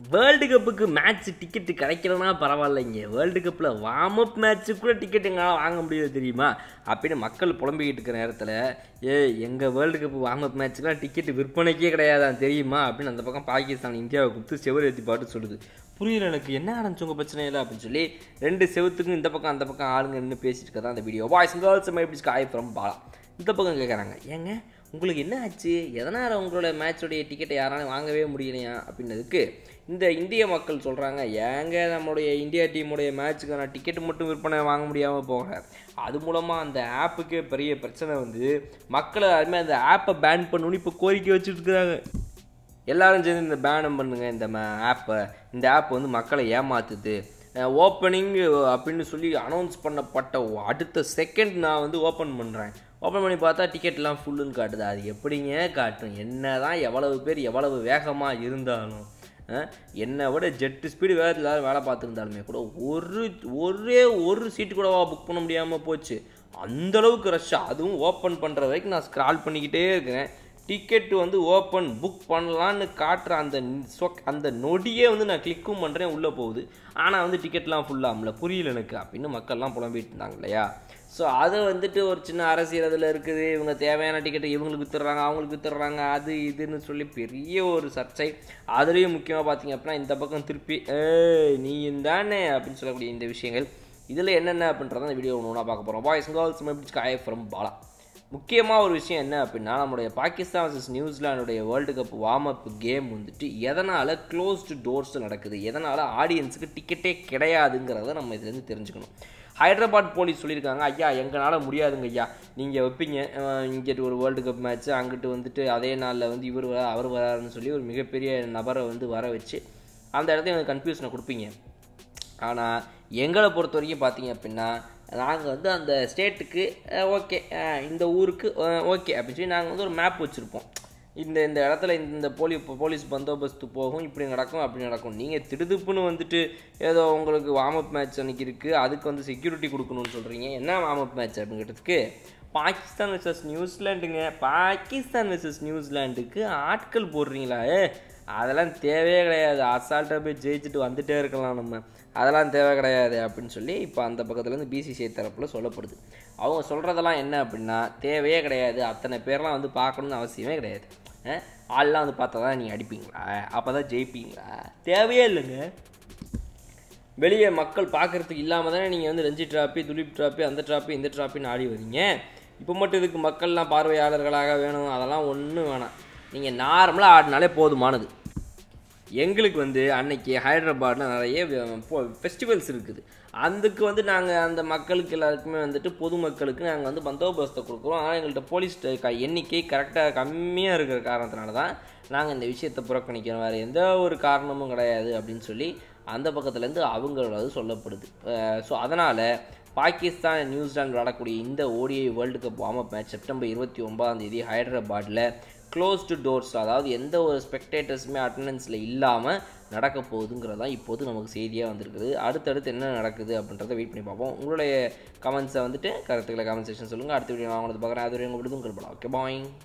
world கப்புக்கு match ticket கிடைக்கலனா பரவாயில்லைங்க வேர்ல்டு கப்பில் வார்ம் அப் மேட்ச்சுக்கு கூட டிக்கெட் எங்களால் வாங்க முடியாது தெரியுமா அப்படின்னு மக்கள் புலம்பிக்கிட்டு இருக்கிற நேரத்தில் ஏ எங்கள் வேர்ல்டு கப் வார்ம் அப் மேட்ச்சுக்குலாம் டிக்கெட் விற்பனைக்கே கிடையாதான் தெரியுமா அப்படின்னு அந்த பக்கம் பாகிஸ்தான் இந்தியாவை கொடுத்து செவர் ஏற்றி பாட்டு சொல்லுது புரியல எனக்கு என்ன ஆரம்பிச்சு உங்கள் பிரச்சனை இல்லை அப்படின்னு சொல்லி ரெண்டு செவத்துக்கும் இந்த பக்கம் அந்த பக்கம் ஆளுங்க நின்று பேசிட்டு இருக்கதான் அந்த வீடியோ வாய்ஸ் கேர்ள்ஸ் எப்படி காய் ஃப்ரம் பாலா இந்த பக்கம் கேட்குறாங்க ஏங்க உங்களுக்கு என்ன ஆச்சு எதனால் உங்களோட மேட்சோடைய டிக்கெட்டை யாராலும் வாங்கவே முடியலையா அப்படின்னதுக்கு இந்த இந்திய மக்கள் சொல்கிறாங்க ஏங்க நம்மளுடைய இந்தியா டீமுடைய மேட்ச்சுக்கான டிக்கெட் மட்டும் விற்பனை வாங்க முடியாமல் போக அது மூலமாக அந்த ஆப்புக்கே பெரிய பிரச்சனை வந்து மக்களை யாருமே அந்த ஆப்பை பேன் பண்ணணும்னு இப்போ கோரிக்கை வச்சுட்டு இருக்கிறாங்க எல்லாரும் சேர்ந்து இந்த பேனம் பண்ணுங்க இந்த ஆப்பை இந்த ஆப் வந்து மக்களை ஏமாத்துது ஓப்பனிங் அப்படின்னு சொல்லி அனௌன்ஸ் பண்ணப்பட்ட அடுத்த செகண்ட் நான் வந்து ஓப்பன் பண்ணுறேன் ஓப்பன் பண்ணி பார்த்தா டிக்கெட்லாம் ஃபுல்லுன்னு காட்டுது அது எப்படிங்க காட்டும் என்ன தான் எவ்வளவு பேர் எவ்வளவு வேகமாக இருந்தாலும் அஹ், என்னை விட ஜெட்டு ஸ்பீடு வேகத்தில் எல்லாரும் வேலை பார்த்துருந்தாலுமே கூட ஒரு ஒரே ஒரு சீட்டு கூடவா புக் பண்ண முடியாமல் போச்சு அந்தளவுக்கு ரஷ் அதுவும் ஓப்பன் பண்ணுற வரைக்கும் நான் ஸ்க்ரால் பண்ணிக்கிட்டே இருக்கிறேன் டிக்கெட் வந்து ஓப்பன் புக் பண்ணலான்னு காட்டுற அந்த சொக் அந்த நொடியே வந்து நான் கிளிக்கும் பண்ணுறேன் உள்ளே போகுது ஆனால் வந்து டிக்கெட்லாம் ஃபுல்லாகல புரியல எனக்கு அப்படின்னு மக்கள்லாம் புலம்பிட்டு இருந்தாங்க இல்லையா ஸோ அது வந்துட்டு ஒரு சின்ன அரசியல் அதில் இருக்குது இவங்க தேவையான டிக்கெட்டை இவங்களுக்கு வித்துடுறாங்க அவங்களுக்கு வித்துடுறாங்க அது இதுன்னு சொல்லி பெரிய ஒரு சர்ச்சை அதுலேயும் முக்கியமாக பார்த்தீங்க அப்படின்னா இந்த பக்கம் திருப்பி ஏய் நீ தானே அப்படின்னு சொல்லக்கூடிய இந்த விஷயங்கள் இதில் என்னென்ன அப்படின்றத இந்த வீடியோ ஒன்று ஒன்றா பார்க்க போகிறோம் பாய்ஸ் கேர்ள்ஸ் மேபிட்ஸ் காய ஃப்ரம் பாலா முக்கியமாக ஒரு விஷயம் என்ன அப்படின்னா நம்மளுடைய பாகிஸ்தான் vs நியூசிலாண்டுடைய world cup warm up game வந்துட்டு எதனால் க்ளோஸ்டு டோர்ஸ் நடக்குது எதனால் ஆடியன்ஸுக்கு டிக்கெட்டே கிடையாதுங்கிறத நம்ம இதுலேருந்து தெரிஞ்சுக்கணும் ஹைதராபாத் போலீஸ் சொல்லியிருக்காங்க ஐயா எங்களால் முடியாதுங்க ஐயா நீங்கள் வைப்பீங்க அஹ் இங்கிட்டு ஒரு வேர்ல்டு கப் மேட்ச்சு அங்கிட்டு வந்துட்டு அதே நாளில் வந்து இவர் வர அவர் வராருன்னு சொல்லி ஒரு மிகப்பெரிய நபரை வந்து வர வச்சு அந்த இடத்துல எனக்கு கன்ஃபியூஷனை கொடுப்பீங்க ஆனால் எங்களை பொறுத்த வரைக்கும் பார்த்தீங்க அப்படின்னா நாங்கள் வந்து அந்த ஸ்டேட்டுக்கு ஓகே இந்த ஊருக்கு ஓகே அப்படின்னு சொல்லி நாங்கள் வந்து ஒரு மேப் வச்சுருப்போம் இந்த இந்த இடத்துல இந்த இந்த போலி போலீஸ் பந்தோபஸ்து போகும் இப்படி நடக்கும் அப்படி நடக்கும் நீங்கள் திடுதுப்புன்னு வந்துட்டு ஏதோ உங்களுக்கு வார்ம் அப் மேட்ச் அன்றைக்கி இருக்குது அதுக்கு வந்து செக்யூரிட்டி கொடுக்கணும்னு சொல்கிறீங்க என்ன வார்ம் அப் மேட்ச் அப்படிங்கிறதுக்கு பாகிஸ்தான் வெர்சஸ் நியூசிலாண்டுங்க பாகிஸ்தான் வெர்சஸ் நியூசிலாண்டுக்கு ஆட்கள் போடுறீங்களா ஏ அதெல்லாம் தேவையே கிடையாது அசால்ட்டாக போய் ஜெயிச்சுட்டு வந்துட்டே இருக்கலாம் நம்ம அதெல்லாம் தேவை கிடையாது அப்படின்னு சொல்லி இப்போ அந்த பக்கத்துலேருந்து பிசிசிஐ தரப்பில் சொல்லப்படுது அவங்க சொல்கிறதெல்லாம் என்ன அப்படின்னா தேவையே கிடையாது அத்தனை பேர்லாம் வந்து பார்க்கணுன்னு அவசியமே கிடையாது அஹ், ஆள்லாம் வந்து பார்த்தா தான் நீங்கள் அடிப்பீங்களா அப்போ தான் ஜெயிப்பீங்களா தேவையே இல்லைங்க வெளியே மக்கள் பார்க்குறதுக்கு இல்லாமல் தானே நீங்கள் வந்து ரஞ்சி ட்ராப்பி துலிப் ட்ராப்பி அந்த ட்ராப்பி இந்த ட்ராப்பின்னு ஆடி வரீங்க இப்போ மட்டும் இதுக்கு மக்கள்லாம் பார்வையாளர்களாக வேணும் அதெல்லாம் ஒன்றும் வேணாம் நீங்கள் நார்மலாக ஆடினாலே போதுமானது எங்களுக்கு வந்து அன்னைக்கு ஹைதராபாத்தில் நிறைய ஃபெஸ்டிவல்ஸ் இருக்குது அதுக்கு வந்து நாங்கள் அந்த மக்களுக்கு எல்லாருக்குமே வந்துட்டு பொதுமக்களுக்கு நாங்கள் வந்து பந்தோபஸ்தை கொடுக்குறோம் ஆனால் எங்கள்கிட்ட போலீஸ் க- எண்ணிக்கை கரெக்டாக கம்மியாக இருக்கிற காரணத்தினால தான் நாங்கள் இந்த விஷயத்தை புறக்கணிக்கிறோம் வேறு எந்த ஒரு காரணமும் கிடையாது அப்படின்னு சொல்லி அந்த பக்கத்துலேருந்து அவங்களது சொல்லப்படுது ஸோ அதனால் பாகிஸ்தான் நியூசிலாந்து விளையாடக்கூடிய இந்த ODI world cup warm up match September இருபத்தி ஒன்பதாம் தேதி ஹைதராபாத்தில் க்ளோஸ்டு டோர்ஸ் அதாவது எந்த ஒரு ஸ்பெக்டேட்டர்ஸுமே அட்டண்டன்ஸில் இல்லாமல் நடக்க போகுதுங்கிறது தான் இப்போது நமக்கு செய்தியாக வந்திருக்குது அடுத்தடுத்து என்ன நடக்குது அப்படின்றத வெயிட் பண்ணி பார்ப்போம் உங்களுடைய கமெண்ட்ஸை வந்துட்டு கருத்துக்களை கமெண்ட் செக்ஷன் சொல்லுங்கள் அடுத்த வீடியோ நான் உங்களுக்கு பார்க்குறேன் அது வரையும் உங்களுக்கு விடுதும் ஓகே பாய்